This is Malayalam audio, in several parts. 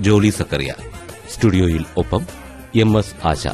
ജോളി സക്കറിയ സ്റ്റുഡിയോയിൽ ഒപ്പം എം എസ് ആശ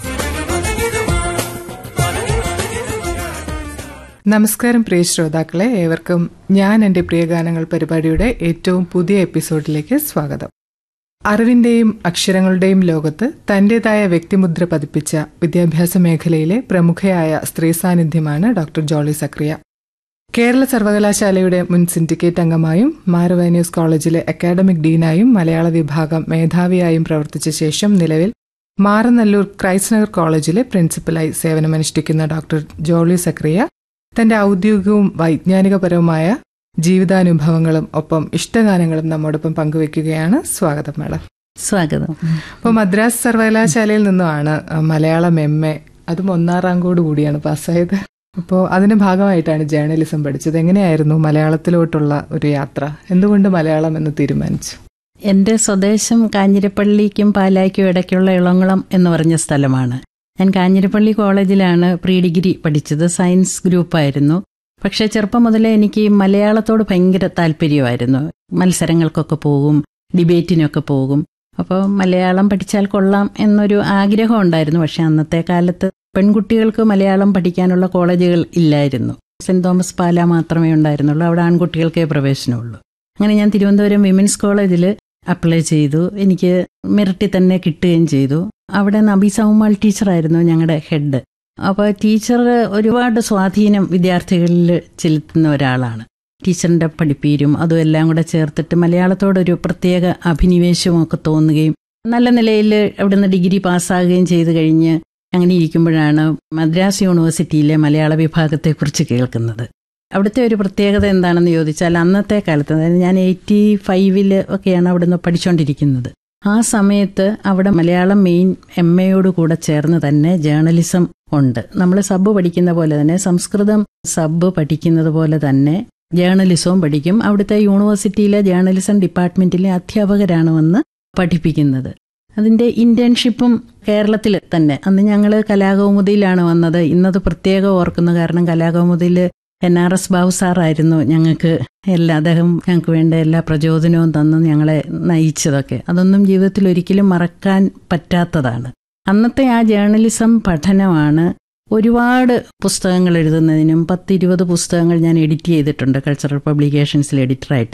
നമസ്കാരം പ്രിയ ശ്രോതാക്കളെ ഏവർക്കും ഞാൻ എൻ്റെ പ്രിയഗാനങ്ങൾ പരിപാടിയുടെ ഏറ്റവും പുതിയ എപ്പിസോഡിലേക്ക് സ്വാഗതം അറിവിന്റെയും അക്ഷരങ്ങളുടെയും ലോകത്ത് തന്റേതായ വ്യക്തിമുദ്ര പതിപ്പിച്ച വിദ്യാഭ്യാസ മേഖലയിലെ പ്രമുഖയായ സ്ത്രീ സാന്നിധ്യമാണ് ഡോക്ടർ ജോളി സക്രിയ കേരള സർവകലാശാലയുടെ മുൻ സിൻഡിക്കേറ്റ് അംഗമായും മാരവാന്യൂസ് കോളേജിലെ അക്കാഡമിക് ഡീനായും മലയാള വിഭാഗം മേധാവിയായും പ്രവർത്തിച്ച ശേഷം നിലവിൽ മാറനല്ലൂർ ക്രൈസ്റ്റ് നഗർ കോളേജിലെ പ്രിൻസിപ്പലായി സേവനമനുഷ്ഠിക്കുന്ന ഡോക്ടർ ജോളി സക്രിയ തന്റെ ഔദ്യോഗികവും വൈജ്ഞാനികപരവുമായ ജീവിതാനുഭവങ്ങളും ഒപ്പം ഇഷ്ടഗാനങ്ങളും നമ്മോടൊപ്പം പങ്കുവെക്കുകയാണ് സ്വാഗതം മാഡം സ്വാഗതം അപ്പോൾ മദ്രാസ് സർവകലാശാലയിൽ നിന്നുമാണ് അഹ്, മലയാളം എം എ അതും ഒന്നാം റാങ്കോട് കൂടിയാണ് പാസ്സായത് അപ്പോൾ അതിന്റെ ഭാഗമായിട്ടാണ് ജേർണലിസം പഠിച്ചത് എങ്ങനെയായിരുന്നു മലയാളത്തിലോട്ടുള്ള ഒരു യാത്ര എന്തുകൊണ്ട് മലയാളം എന്ന് തീരുമാനിച്ചു എൻ്റെ സ്വദേശം കാഞ്ഞിരപ്പള്ളിക്കും പാലായ്ക്കും ഇടയ്ക്കുള്ള ഇളംകുളം എന്ന് പറഞ്ഞ സ്ഥലമാണ് ഞാൻ കാഞ്ഞിരപ്പള്ളി കോളേജിലാണ് പ്രീ ഡിഗ്രി പഠിച്ചത് സയൻസ് ഗ്രൂപ്പായിരുന്നു പക്ഷേ ചെറുപ്പം മുതലേ എനിക്ക് മലയാളത്തോട് ഭയങ്കര താല്പര്യമായിരുന്നു മത്സരങ്ങൾക്കൊക്കെ പോകും ഡിബേറ്റിനൊക്കെ പോകും അപ്പോൾ മലയാളം പഠിച്ചാൽ കൊള്ളാം എന്നൊരു ആഗ്രഹം ഉണ്ടായിരുന്നു പക്ഷേ അന്നത്തെ കാലത്ത് പെൺകുട്ടികൾക്ക് മലയാളം പഠിക്കാനുള്ള കോളേജുകൾ ഇല്ലായിരുന്നു സെന്റ് തോമസ് പാല മാത്രമേ ഉണ്ടായിരുന്നുള്ളൂ അവിടെ ആൺകുട്ടികൾക്കേ പ്രവേശനമുള്ളൂ അങ്ങനെ ഞാൻ തിരുവനന്തപുരം വിമൻസ് കോളേജിൽ അപ്ലൈ ചെയ്തു എനിക്ക് മെറിറ്റിൽ തന്നെ കിട്ടുകയും ചെയ്തു അവിടെ നബി സൗമാൾ ടീച്ചറായിരുന്നു ഞങ്ങളുടെ ഹെഡ് അപ്പോൾ ടീച്ചർ ഒരുപാട് സ്വാധീനം വിദ്യാർത്ഥികളിൽ ചെലുത്തുന്ന ഒരാളാണ് ടീച്ചറിൻ്റെ പഠിപ്പീരും അതും എല്ലാം കൂടെ ചേർത്തിട്ട് മലയാളത്തോടൊരു പ്രത്യേക അഭിനിവേശവും ഒക്കെ തോന്നുകയും നല്ല നിലയിൽ അവിടുന്ന് ഡിഗ്രി പാസ്സാകുകയും ചെയ്തു കഴിഞ്ഞ് അങ്ങനെ ഇരിക്കുമ്പോഴാണ് മദ്രാസ് യൂണിവേഴ്സിറ്റിയിലെ മലയാള വിഭാഗത്തെക്കുറിച്ച് കേൾക്കുന്നത് അവിടുത്തെ ഒരു പ്രത്യേകത എന്താണെന്ന് ചോദിച്ചാൽ അന്നത്തെ കാലത്ത് അതായത് ഞാൻ എയ്റ്റി ഫൈവിൽ ഒക്കെയാണ് അവിടുന്ന് പഠിച്ചുകൊണ്ടിരിക്കുന്നത് ആ സമയത്ത് അവിടെ മലയാളം മെയിൻ എം എയോട് കൂടെ ചേർന്ന് തന്നെ ജേർണലിസം ഉണ്ട് നമ്മൾ സബ് പഠിക്കുന്ന പോലെ തന്നെ സംസ്കൃതം സബ് പഠിക്കുന്നത് പോലെ തന്നെ ജേർണലിസവും പഠിക്കും അവിടുത്തെ യൂണിവേഴ്സിറ്റിയിലെ ജേർണലിസം ഡിപ്പാർട്ട്മെന്റിലെ അധ്യാപകരാണ് വന്ന് പഠിപ്പിക്കുന്നത് അതിന്റെ ഇന്റേൺഷിപ്പും കേരളത്തിൽ തന്നെ അന്ന് ഞങ്ങൾ കലാകൗമുദിയിലാണ് വന്നത് ഇന്നത് പ്രത്യേകം ഓർക്കുന്നു കാരണം കലാകൗമുദിയിൽ എൻ ആർ എസ് ബാബു സാറായിരുന്നു ഞങ്ങൾക്ക് എല്ലാ അദ്ദേഹം ഞങ്ങൾക്ക് വേണ്ട എല്ലാ പ്രചോദനവും തന്ന് ഞങ്ങളെ നയിച്ചതൊക്കെ അതൊന്നും ജീവിതത്തിൽ ഒരിക്കലും മറക്കാൻ പറ്റാത്തതാണ് അന്നത്തെ ആ ജേർണലിസം പഠനമാണ് ഒരുപാട് പുസ്തകങ്ങൾ എഴുതുന്നതിനും പത്തിരുപത് പുസ്തകങ്ങൾ ഞാൻ എഡിറ്റ് ചെയ്തിട്ടുണ്ട് കൾച്ചറൽ പബ്ലിക്കേഷൻസിൽ എഡിറ്ററായിട്ട്